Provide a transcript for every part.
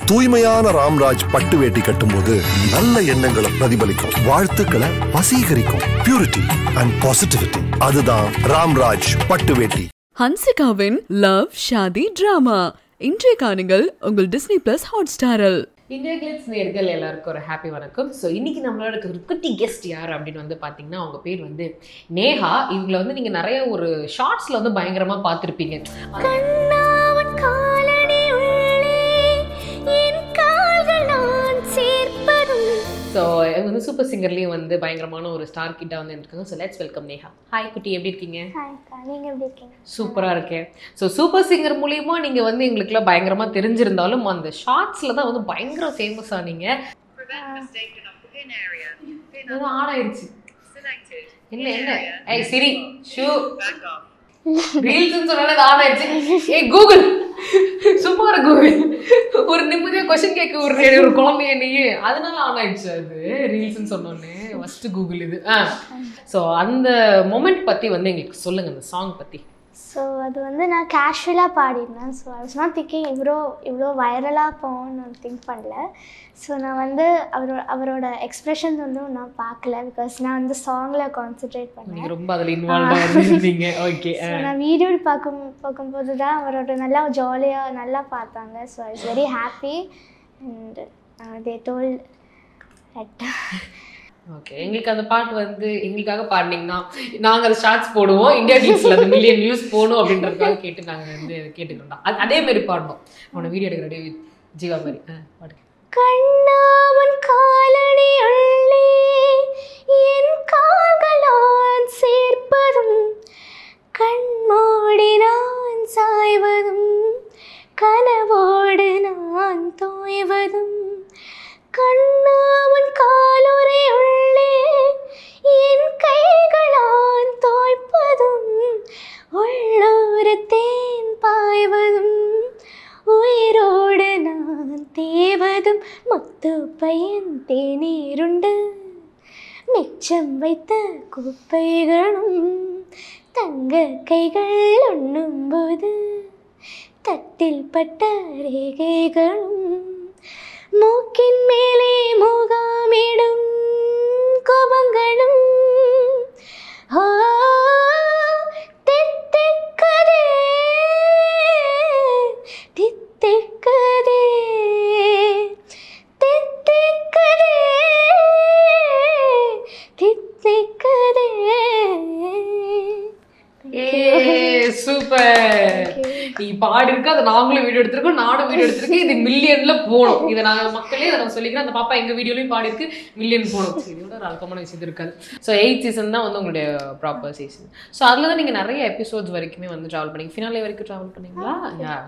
தூய்மையான ராம்ராஜ் பட்டு வேட்டி கட்டும்போது நல்ல எண்ணங்களை பிரதிபலிக்கும் வாழ்த்துக்களை வசீகரிக்கும் பியூரிட்டி அண்ட் பாசிட்டிவிட்டி அதுதான் ராம்ராஜ் பட்டு வேட்டி ஹன்சிகாவின் லவ் ஷாதி டிராமா இன்றைய காணுங்கள் உங்கள் டிஸ்னி பிளஸ் ஹாட் ஸ்டாரில் இந்தியா கிளிட்ஸ் நேர்கள் எல்லாருக்கும் ஒரு ஹாப்பி வணக்கம் ஸோ இன்னைக்கு நம்மளோட இருக்க ஒரு குட்டி கெஸ்ட் யார் அப்படின்னு வந்து பார்த்தீங்கன்னா அவங்க பேர் வந்து நேஹா இவங்களை வந்து நீங்கள் நிறைய ஒரு ஷார்ட்ஸில் வந்து பயங்கரமாக பார்த்துருப்பீங்க கண்ணாவன் காலடி உள்ளே என் கால்கள் நான் சேர்ப்பதும் ஸோ இவங்க வந்து சூப்பர் சிங்கர்லேயும் வந்து பயங்கரமான ஒரு ஸ்டார் கிட்ட வந்து இருக்காங்க so let's welcome Neha hi குட்டி எப்படி இருக்கீங்க ஹாய்க்கா நீங்கள் எப்படி இருக்கீங்க சூப்பராக இருக்கேன் ஸோ சூப்பர் சிங்கர் மூலியமா நீங்கள் வந்து எங்களுக்குலாம் பயங்கரமாக தெரிஞ்சிருந்தாலும் அந்த ஷார்ட்ஸில் தான் வந்து பயங்கர ஃபேமஸ் ஆனீங்க அது ஆன் ஆயிடுச்சு என்ன என்ன ஏய் சிரி ஷூ ரீல்ஸ்னு சொன்னாலே அது ஆன் ஆயிடுச்சு ஏய் கூகுள் சும்மா இரு கூகுள் ஒரு நிம்மதியா கொஸ்டின் கேட்க ஒரு ஒரு குழந்தைய நீ அதனால ஆன் ஆயிடுச்சு அது ரீல்ஸ்னு சொன்னோன்னே ஃபர்ஸ்ட் கூகுள் இது ஆ ஸோ அந்த மொமெண்ட் பத்தி வந்து எங்களுக்கு சொல்லுங்க அந்த சாங் பத்தி ஸோ அது வந்து நான் கேஷுவலாக பாடினேன் so I was not thinking இவ்வளோ இவ்வளோ வைரலாக போகும்னு நான் திங்க் பண்ணல ஸோ நான் வந்து அவரோட அவரோட எக்ஸ்ப்ரெஷன்ஸ் வந்து நான் பார்க்கல பிகாஸ் நான் வந்து சாங்கில் கான்சென்ட்ரேட் பண்ணேன் நீங்க ரொம்ப அதுல இன்வால்வ் இருந்தீங்க ஓகே ஸோ நான் வீடியோ பார்க்கும் பார்க்கும்போது தான் அவரோட நல்லா ஜாலியாக நல்லா பார்த்தாங்க so I is very happy and they told okay எங்களுக்கு அந்த பாட்டு வந்து எங்களுக்காக பாடினீங்கன்னா நாங்க அந்த ஷார்ட்ஸ் போடுவோம் இந்தியா கிளிப்ஸ்ல அந்த மில்லியன் நியூஸ் போகணும் அப்படின்றதுக்காக கேட்டு நாங்க வந்து கேட்டுக்கிட்டோம் அது அதே மாதிரி பாடணும் அவனை வீடியோ எடுக்கிற ரெடி ஜீவா மாதிரி ஆ பாடு கண்ணாவன் காலடி உள்ளே என் கால்களான் சேர்ப்பதும் கண்மூடி நான் சாய்வதும் கனவோடு நான் தோய்வதும் கண்ணாவன் காலுரை உள்ளே என் கைகளான் தோய்ப்பதும் உள்ளோரத்தேன் பாய்வதும் உயிரோடு நான் தேவதும் முத்து பையன் தேநீருண்டு மிச்சம் வைத்த குப்பைகளும் தங்க கைகள் உண்ணும்போது தட்டில் பட்ட ரேகைகளும் மூக்கின் மேலே முகாமிடும் கோபங்களும் ஆ, தித்திக்குதே, தித்திக்குதே, தித்திக்குதே, தித்திக்குதே. ஏ சூப்பர் நீ பாடி இருக்க அதை நாங்களும் வீடியோ எடுத்திருக்கோம் நானும் வீடியோ எடுத்திருக்கேன் இது மில்லியன்ல போகணும் இதை நாங்க மக்களே இதை நான் சொல்லிக்கிறேன் அந்த பாப்பா எங்க வீடியோலயும் பாடி இருக்கு மில்லியன் போகணும் சரி, இதோட ஒரு அல்பமான விஷயம் இருக்காது ஸோ எயிட் சீசன் தான் வந்து உங்களுடைய ப்ராப்பர் சீசன் ஸோ அதில் தான் நீங்க நிறைய எபிசோட்ஸ் வரைக்குமே வந்து ட்ராவல் பண்ணீங்க ஃபினாலே வரைக்கும் ட்ராவல் பண்ணீங்களா யா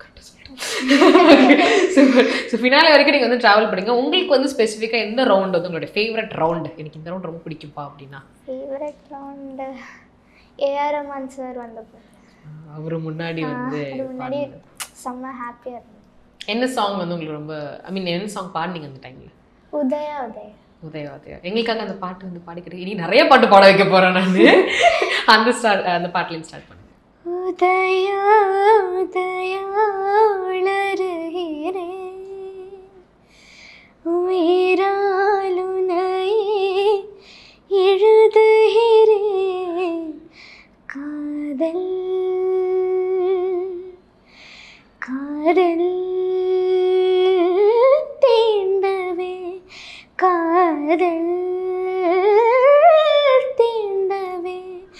சூப்பர் ஸோ ஃபினாலே வரைக்கும் நீங்கள் வந்து ட்ராவல் பண்ணீங்க உங்களுக்கு வந்து ஸ்பெசிஃபிக்காக எந்த ரவுண்ட் வந்து உங்களுடைய ஃபேவரட் ரவுண்ட் எனக்கு இந்த ரவுண்ட் ரொம்ப பிடிக்கும்பா அப்படின்னா favourite round AR Rahman sir வந்தப்போ அவர் முன்னாடி வந்து அது முன்னாடி பாடுனது. செம்ம ஹாப்பியாக இருந்தது என்ன சாங் வந்து உங்களுக்கு ரொம்ப ஐ மீன் என்ன சாங் பாடுனீங்க அந்த டைம்ல உதயா உதயா உதயா உதயா எங்களுக்காக அந்த பாட்டு வந்து பாடிக்கிறேன் இனி நிறைய பாட்டு பாட வைக்க போறேன் நான் அந்த ஸ்டார்ட் அந்த பாட்டுலேருந்து ஸ்டார்ட் பண்ணுங்க உதயா உதயா உளறுகிறேன் உயிராலுனையே எழுதுகிறேன் காதல் காதல் தீண்டவே காதல் தீண்டவே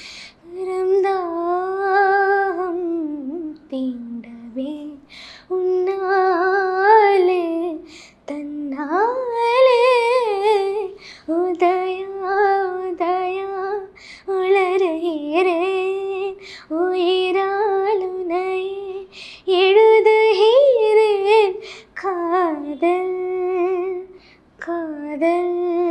ரம்தாம் தீண்டவே உன்னாலே தன்னாலே உதயா உதயா உளறுகிறேன் உயிராலுனை எழுதுகிறேன் காதல் காதல்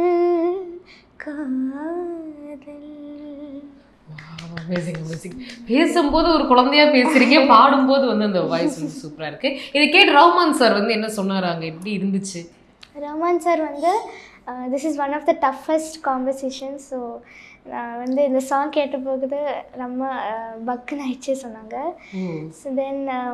காதல் அமேசிங் அமேசிங் பேசும்போது ஒரு குழந்தையா பேசுறீங்க பாடும்போது வந்து அந்த வாய்ஸ் வந்து சூப்பரா இருக்கு இதை கேட்டு ரஹ்மான் சார் வந்து என்ன சொன்னாரு அங்க எப்படி இருந்துச்சு ரஹ்மான் சார் வந்து this is one of the toughest composition so நான் வந்து இந்த சாங் கேட்ட போகுது ரொம்ப பக்குன்னு ஆயிடுச்சு சொன்னாங்க ஸோ தென்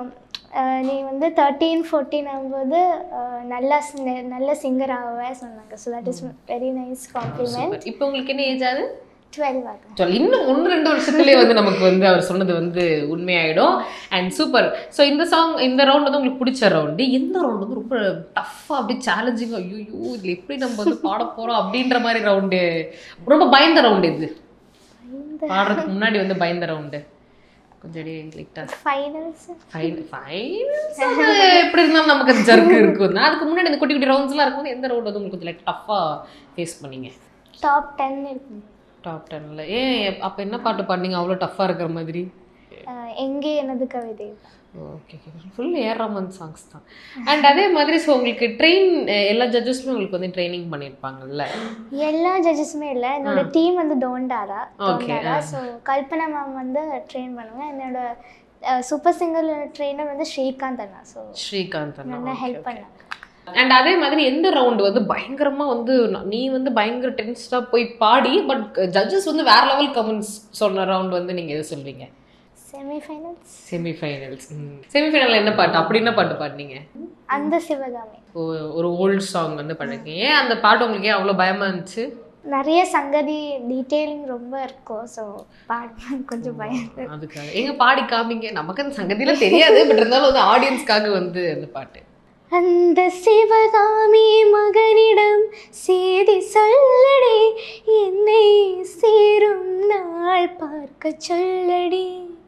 நீ வந்து தேர்ட்டீன் ஃபோர்டீன் ஆகும்போது அஹ், நல்லா sing- நல்ல சிங்கர் ஆகவே சொன்னாங்க so that is very nice compliment இப்போ உங்களுக்கு என்ன ஏஜ் ஆகுது டுவெல் ஆகும் சொல்லி இன்னும் ஒன்று ரெண்டு வருஷத்துலேயே வந்து நமக்கு வந்து அவர் சொன்னது வந்து உண்மையாயிடும் அண்ட் சூப்பர் ஸோ இந்த சாங் இந்த ரவுண்ட் வந்து உங்களுக்கு பிடிச்ச ரவுண்டு எந்த ரவுண்ட் வந்து ரொம்ப டஃப்பாக அப்படி சேலஞ்சிங் ஐயோ இதில் எப்படி நம்ம வந்து பாட போகிறோம் அப்படின்ற மாதிரி ரவுண்டு ரொம்ப பயந்த ரவுண்டு இது பாடுறதுக்கு முன்னாடி வந்து பயந்த ரவுண்டு கொஞ்சம் லைட்டாக ஃபைனல்ஸ் ஃபைன் ஃபைனல்ஸ் எப்படி இருந்தாலும் நமக்கு அது ஜர்க்கு இருக்கும் அதுக்கு முன்னாடி இந்த குட்டி குட்டி ரவுண்ட்ஸ்லாம் இருக்கும்போது எந்த ரவுண்ட் வந்து உங்களுக்கு கொஞ்சம் லைக் டஃப்பாக ஃபேஸ் பண்ணீங்க டாப் டென் இருக்கும் டாப் டென்னில் ஏன் அப்போ என்ன பாட்டு பாடினீங்க அவ்வளோ டஃப்பாக இருக்கிற மாதிரி அஹ், எங்கே எனது கவிதை okay okay full AR Rahman songs தான் அண்ட் அதே மாதிரி ஸோ உங்களுக்கு ட்ரெயின் எல்லா ஜட்ஜஸுமே உங்களுக்கு வந்து ட்ரைனிங் பண்ணியிருப்பாங்கல்ல எல்லா ஜட்ஜஸுமே இல்லை என்னோட டீம் வந்து டோண்டாரா Okay, டோண்டாரா ஸோ கல்பனா மேம் வந்து ட்ரெயின் பண்ணுவாங்க என்னோட சூப்பர் சிங்கர் ட்ரெயினர் வந்து ஸ்ரீகாந்த் அண்ணா ஸோ ஸ்ரீகாந்த் நல்லா ஹெல்ப் பண்ணாங்க அண்ட் அதே மாதிரி எந்த ரவுண்டு வந்து பயங்கரமா வந்து ந- நீ வந்து பயங்கர டென்ஸ்டாக போய் பாடி பட் ஜட்ஜஸ் வந்து வேற லெவல் கமெண்ட்ஸ் சொன்ன ரவுண்ட் வந்து நீங்க எது சொல்வீங்க செமிஃபைனல்ஸ் செமிஃபைனல்ஸ் செமிஃபைனல் என்ன பாட்டு அப்படி என்ன பாட்டு பாடினீங்க அந்த சிவகாமி ஒ- ஒரு ஓல்ட் சாங் வந்து பண்ணிருக்கீங்க ஏன் அந்த பாட்டு உங்களுக்கு ஏன் அவ்வளோ பயமா இருந்துச்சு நிறைய சங்கதி டீட்டெயிலிங் ரொம்ப இருக்கும் ஸோ பாடுவேன் கொஞ்சம் பயம் அதுக்காக எங்க பாடி காமிங்க நமக்கு அந்த சங்கதியில தெரியாது பட் இருந்தாலும் வந்து ஆடியன்ஸ்க்காக வந்து அந்த பாட்டு அந்த சிவகாமி மகனிடம் செய்தி சொல்லடி என்னை சேரும் நாள் பார்க்க சொல்லடி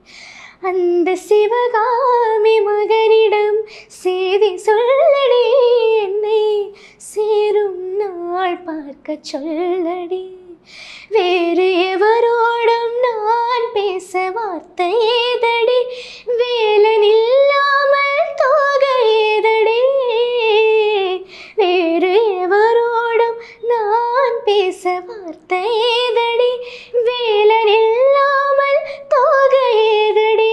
அந்த சிவகாமி மகனிடம் செய்தி சொல்லடி என்னை சேரும் நாள் பார்க்க சொல்லடி வேறு எவரோடும் நான் பேச வார்த்தை ஏதடி வேலன் இல்லாமல் தோகை ஏதடி வேறு எவரோடும் நான் பேச வார்த்தை ஏதடி வேலன் இல்லாமல் தோகை ஏதடி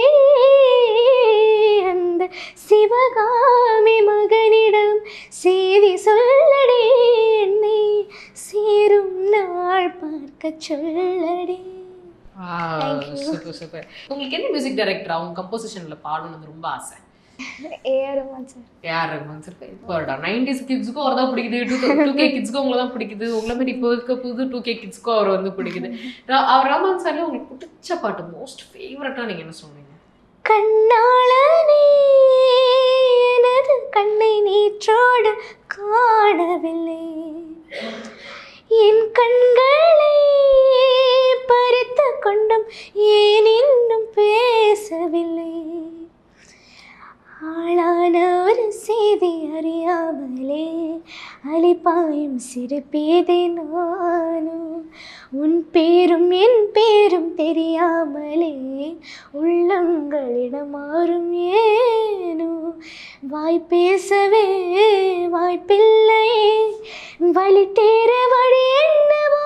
அந்த சிவகாமி மகனிடம் செய்தி சொல்லடி என்னை சேரும் நாள் பார்க்க சொல்லடி சூப்பர் சூப்பர் உங்களுக்கு என்ன மியூசிக் டைரக்டர் அவங்க கம்போசிஷன்ல பாடணும்னு ரொம்ப ஆசை ஏறுமான் சார் யார் ரஹ்மான் சார் இப்போ நைன்டிஸ் கிட்ஸுக்கும் அவர் தான் பிடிக்குது டூ டூ கே கிட்ஸ்க்கும் உங்களை தான் பிடிக்குது உங்களை மாதிரி இப்போ இருக்க புது டூ கே கிட்ஸ்க்கும் அவர் வந்து பிடிக்குது ர- அவர் ரஹ்மான் சார்ல உங்களுக்கு பிடிச்ச பாட்டு மோஸ்ட் ஃபேவரட்டா நீங்க என்ன சொல்றீங்க கண்ணாளனே எனது கண்ணை நீற்றோடு காணவில்லை என் கண்களை பறித்து கொண்டும் ஏன் இன்னும் பேசவில்லை ஆளான ஒரு செய்தி அறியாமலே அலிப்பாயும் சிரிப்பேதே நானும் உன் பேரும் என் பேரும் தெரியாமலே உள்ளங்களிடம் மாறும் ஏனோ வாய் பேசவே வாய்ப்பில்லையே வழி தேர வழி என்னவோ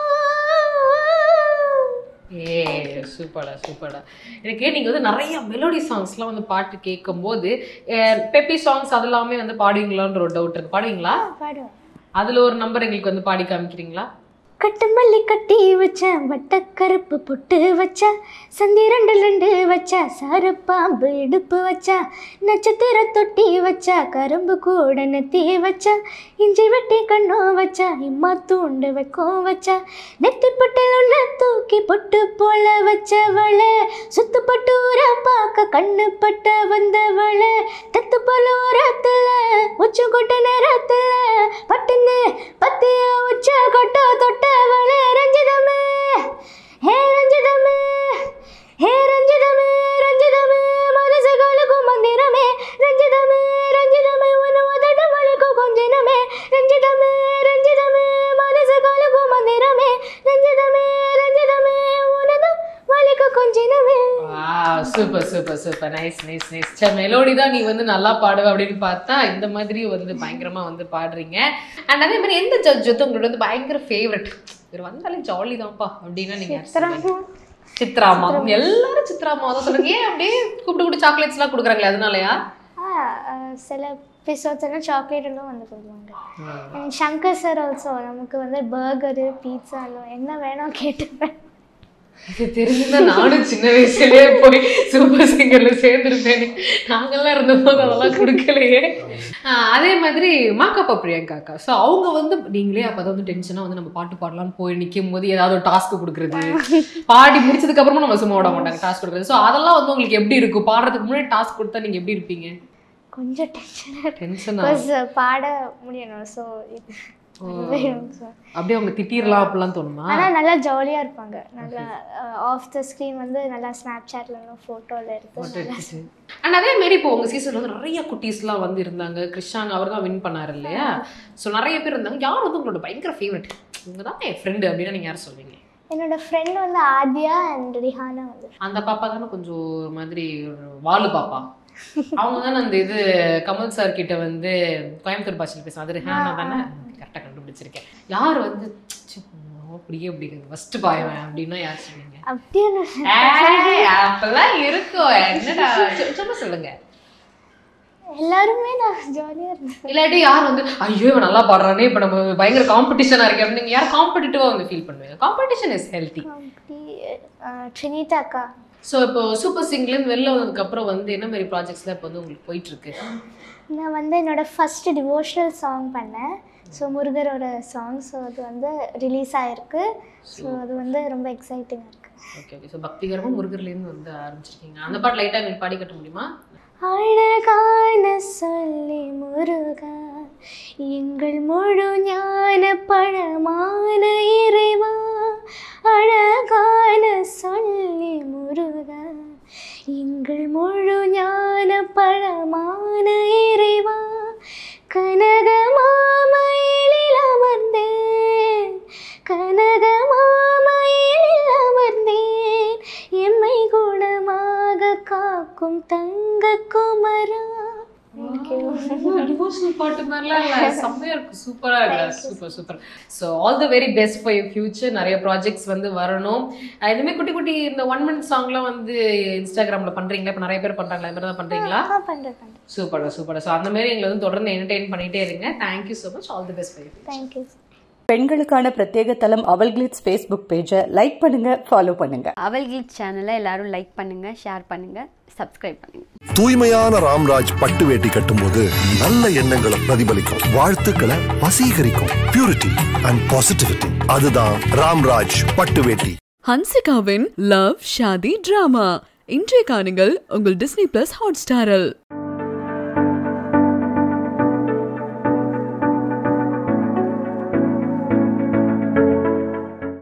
ஏ சூப்பரா சூப்பரா எனக்கு நீங்க வந்து நிறைய மெலோடி சாங்ஸ்லாம் வந்து பாட்டு கேட்கும்போது பெப்பி சாங்ஸ் அதெல்லாமே வந்து பாடுவீங்களான்ற ஒரு டவுட் இருக்கு பாடுவீங்களா பாடுவேன் அதுல ஒரு நம்பர் எங்களுக்கு வந்து பாடி காமிக்கிறீங்களா கட்டு மல்லி கட்டி வச்ச வட்டக்கருப்பு பொட்டு வச்ச சந்திரண்டு ரெண்டு வச்ச சாரப்பாம்பு இடுப்பு வச்ச நட்சத்திர தொட்டி வச்ச கரும்பு கூட நெத்தி வச்ச இஞ்சி வெட்டி கண்ணோ வச்ச இம்மா தூண்டு வைக்கும் வச்ச நெத்தி பொட்டில் ஒன்று தூக்கி பொட்டு போல வச்சவள சுத்து பட்டு ஊற பார்க்க கண்ணு பட்ட வந்தவள தத்து போல ஓரத்துல உச்சு கொட்ட நேரத்துல பட்டுன்னு பத்திய உச்ச கொட்ட தொட்டவள ரஞ்சிதமே ஹே ரஞ்சிதமே ஹே ரஞ்சிதமே ரஞ்சிதமே மனச காலுக்கு மந்திரமே ரஞ்சிதமே ரஞ்சிதமே உன உதட மலைக்கு கொஞ்சனமே ரஞ்சிதமே ரஞ்சிதமே மனச காலுக்கு மந்திரமே ரஞ்சிதமே ரஞ்சிதமே உனது மலைக்கு கொஞ்சனமே super super super nice nice nice say melody தான் நீ வந்து நல்லா பாடுவ அப்படின்னு பார்த்தா இந்த மாதிரி வந்து பயங்கரமா வந்து பாடுறீங்க அண்ட் அதே மாதிரி எந்த ஜட்ஜ் வந்து உங்களோட வந்து பயங்கர ஃபேவரட் இவர் வந்தாலே ஜாலி தான்ப்பா அப்படின்னா நீங்க யார் சொல்லுவீங்க? சித்ராமா எல்லாரும் சித்ராமா தான் சொல்லுங்க ஏன் அப்படியே கூப்பிட்டு கூப்பிட்டு சாக்லேட்ஸ்லாம் கொடுக்குறாங்களே அதனாலயா ஆ அஹ், சில எபிசோட்ஸ் எல்லாம் சாக்லேட் எல்லாம் வந்து கொடுப்பாங்க And சங்கர் சார் ஆல்சோ நமக்கு வந்து பர்கரு பீட்சா எல்லாம் என்ன வேணும் கேட்டுப்பேன் இது தெரிஞ்சுன்னா நானும் சின்ன வயசுலயே போய் சூப்பர் சிங்கர்ல சேர்ந்துருப்பேன் நாங்கெல்லாம் இருந்தபோது அதெல்லாம் கொடுக்கலையே ஆஹ் அதே மாதிரி மாக்கப்பா பிரியங்கா அக்கா ஸோ அவங்க வந்து நீங்களே அப்போ வந்து டென்ஷனாக வந்து நம்ம பாட்டு பாடலாம்னு போய் நிற்கும் போது ஏதாவது ஒரு டாஸ்க் கொடுக்குறது பாடி முடிச்சதுக்கு அப்புறமா நம்ம சும்மா விட மாட்டாங்க டாஸ்க் கொடுக்குறது ஸோ அதெல்லாம் வந்து உங்களுக்கு எப்படி இருக்கும் பாடுறதுக்கு முன்னாடி டாஸ்க் கொடுத்தா நீங்க எப்படி இருப்பீங்க கொஞ்சம் டென்ஷனாக டென்ஷனா பிகாஸ் பாட முடியணும் ஸோ இது so. அப்படியே அவங்க திட்டிரலாம் அப்படிலாம் தோணுமா ஆனால் நல்லா ஜாலியாக இருப்பாங்க நல்லா ஆஃப் த ஸ்க்ரீன் வந்து நல்லா ஸ்னாப் சாட்ல ஃபோட்டோவில் எடுத்து அண்ட் அதே மாதிரி இப்போ உங்க சீசன்ல வந்து நிறைய குட்டீஸ்லாம் வந்து இருந்தாங்க கிருஷாங் அவர் தான் வின் பண்ணாரு இல்லையா ஸோ நிறைய பேர் இருந்தாங்க யார் வந்து உங்களோட பயங்கர ஃபேவரட் இவங்க தான் என் ஃப்ரெண்டு அப்படின்னா நீங்க யார் சொல்வீங்க என்னோட ஃப்ரெண்ட் வந்து ஆத்யா அண்ட் ரிஹானா வந்து அந்த பாப்பா தானே கொஞ்சம் ஒரு மாதிரி ஒரு வாலு பாப்பா அவங்க தானே அந்த இது கமல் சார் கிட்ட வந்து கோயம்புத்தூர் பாஷையில் பேசுவாங்க அது ரிஹானா தானே கரெக்டாக கண்டுபிடிச்சிருக்கேன் யார் வந்து ச்சீ, அப்படியே அப்படி ஃபர்ஸ்ட் பாயவன் அப்படின்னா யார் சொன்னீங்க அப்படியே ஏய், அப்பெல்லாம் இருக்கும் என்னடா சு- சும்மா சொல்லுங்க எல்லாருமே நான் ஜாலியாக இருந்தேன் இல்லாட்டி யார் வந்து ஐயோ இவன் நல்லா பாடுறானே இப்போ நம்ம பயங்கர காம்படிஷனாக இருக்கு அப்படின்னு நீங்க யார் காம்படிட்டிவாக வந்து ஃபீல் பண்ணுவீங்க காம்படிஷன் இஸ் ஹெல்த்தி அப்படி ட்ரினிதா அக்கா ஸோ இப்போ சூப்பர் சிங்லேருந்து வெளில வந்ததுக்கப்புறம் வந்து என்ன மாதிரி ப்ராஜெக்ட்ஸ்லாம் இப்போ வந்து உங்களுக்கு போயிட்டு இருக்கு நான் வந்து என்னோட ஃபர்ஸ்ட் டிவோஷனல் சாங் பண்ணேன் ஸோ முருகரோட சாங் ஸோ அது வந்து ரிலீஸ் ஆயிருக்கு ஸோ அது வந்து ரொம்ப எக்ஸைட்டிங்காக இருக்குது ஓகே ஓகே ஸோ பக்திகரமாக முருகர்லேருந்து வந்து ஆரம்பிச்சிருக்கீங்க அந்த பாட்டு லைட்டாக எங்களுக்கு பாடி கட்ட முடியுமா அழகான சொல்லி முருகா எங்கள் முழு ஞான பழமான இறைவா அழகான சொல்லி முருகா எங்கள் முழு ஞான பழமான இறைவா கனக மாமயிலில் அமர்ந்தேன் கனக மாமயிலில் அமர்ந்தேன் எம்மை குணமாக காக்கும் தங்க குமரா டிவோஷனல் பாட்டு மாதிரிலாம் இல்லை செம்மையாக இருக்கும் சூப்பராக இருக்கு super super so all the very best for your future நிறைய ப்ராஜெக்ட்ஸ் வந்து வரணும் அஹ் இதுமே குட்டி குட்டி இந்த ஒன் மினிட் சாங்லாம் வந்து இன்ஸ்டாகிராமில் பண்ணுறீங்களா இப்போ நிறைய பேர் பண்ணுறாங்களா இது மாதிரி தான் பண்ணுறீங்களா ஆ பண்ணுறேன் பண்ணுறேன் சூப்பர் சூப்பர் ஸோ அந்த மாதிரி எங்களை வந்து தொடர்ந்து என்டர்டெயின் பண்ணிகிட்டே இருங்க thank you so much all the best for you thank you பெண்களுக்கான பிரத்யேக தளம் அவல் கிளிட்ஸ் ஃபேஸ்புக் பேஜை லைக் பண்ணுங்க ஃபாலோ பண்ணுங்க அவல் கிளிட் சேனலை எல்லாரும் லைக் பண்ணுங்க ஷேர் பண்ணுங்க சப்ஸ்கிரைப் பண்ணுங்க தூய்மையான ராம்ராஜ் பட்டு வேட்டி கட்டும்போது நல்ல எண்ணங்களை பிரதிபலிக்கும் வாழ்த்துக்களை வசீகரிக்கும் பியூரிட்டி அண்ட் பாசிட்டிவிட்டி அதுதான் ராம்ராஜ் பட்டு வேட்டி ஹன்சிகாவின் லவ் ஷாதி டிராமா இன்றைய காணுங்கள் உங்கள் டிஸ்னி பிளஸ் ஹாட் ஸ்டாரில்